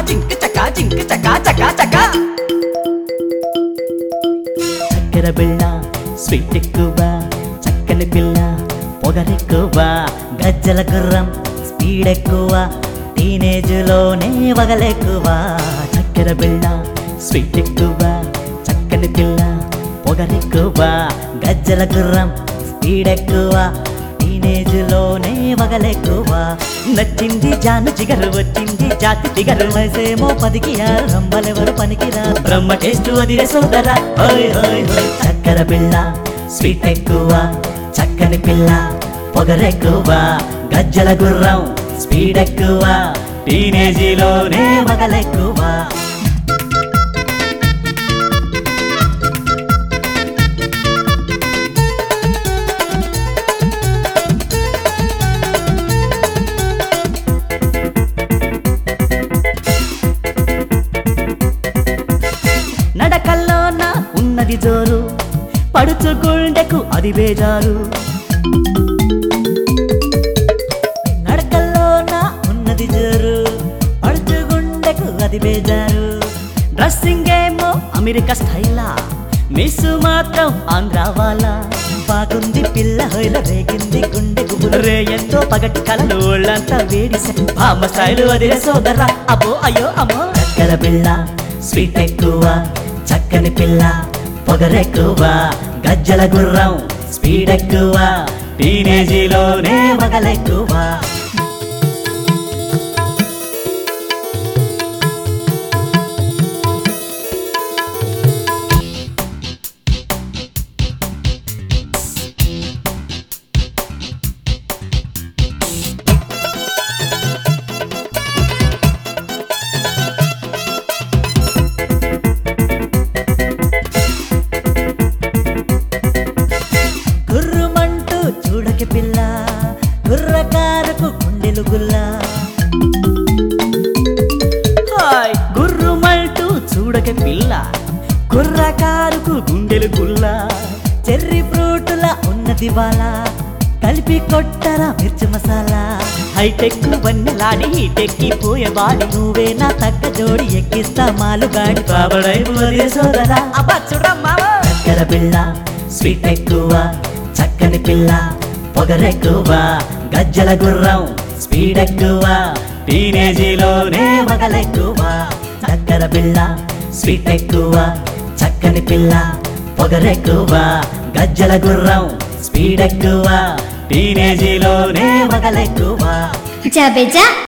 zinc చకా zinc చకా చకా చకా చక్కెర బిళ్ళ sweet ఎక్కువ చక్కని పిల్ల పొగరెక్కువ గజ్జల గుర్రం స్పీడ్ ఎక్కువ టీనేజ్ లోనే వగలెక్కువ చక్కెర బిళ్ళ స్వీట్ ఎక్కువ చక్కని పిల్ల పొగరెక్కువ గజ్జల గుర్రం స్పీడ్ ఎక్కువ టీనేజ్ లోనే వగలెక్కువ నచ్చింది జాను జిగరు వచ్చింది జాతి జిగరు వయసేమో పదికి ఆరు రంబలెవరు పనికిరా బ్రహ్మ టేస్ట్ వదిలే సోదరా హోయ్ హోయ్ హోయ్ చక్కెర పిల్ల స్వీట్ ఎక్కువ చక్కని పిల్ల పొగరెక్కువ గజ్జల గుర్రం స్పీడ్ ఎక్కువ టీనేజీలోనే వగలెక్కువ నడకల్లోన ఉన్నది జోరు పడుచు గుండెకు అది బేజారు నడకల్లోన ఉన్నది జోరు పడుచు గుండెకు అది బేజారు డ్రెస్సింగ్ ఏమో అమెరికా స్టైలా మిస్ మాత్రం ఆంధ్ర వాళ్ళ బాగుంది పిల్ల హొయల రేగింది గుండె గుబురే ఎంతో పగటి కలలు ఒళ్ళంతా వేడిసే బామ్మ స్టైల్ వదిలే సోదరా అబ్బో అయ్యో అమ్మో చక్కెర పిల్ల స్వీట్ ఎక్కువ చక్కని పిల్ల పొగరెక్కువ గజ్జల గుర్రం స్పీడ్ ఎక్కువ టీనేజీలోనే మగలెక్కువ గుర్రుమంటూ చూడకి పిల్ల గుర్రకారకు గుండెలు గుల్ల హాయ్ గుర్రుమంటూ చూడకి పిల్ల గుర్రకారుకు గుండెలు గుల్ల చెర్రీ ఫ్రూటుల ఉన్నది బాల కలిపి కొట్టరా మిర్చి మసాలా హైటెక్ వన్నెలాడి హీటెక్కి పోయే బాడి నువ్వే నా తగ్గ జోడి ఎక్కిస్తా మాలుగాడి బాబడై పోదే సోదరా అబ్బా చూడమ్మా చక్కెర పిల్ల స్వీట్ ఎక్కువ చక్కని పిల్ల పొగరెక్కువ గజ్జల గుర్రం స్పీడ్ ఎక్కువ టీనేజీలోనే మగలెక్కువ చక్కెర పిల్ల స్వీట్ ఎక్కువ చక్కని పిల్ల పొగరెక్కువ గజ్జల గుర్రం స్పీడ్ ఎక్కువ టీనేజీలోనే మగలెక్కువ జబెజా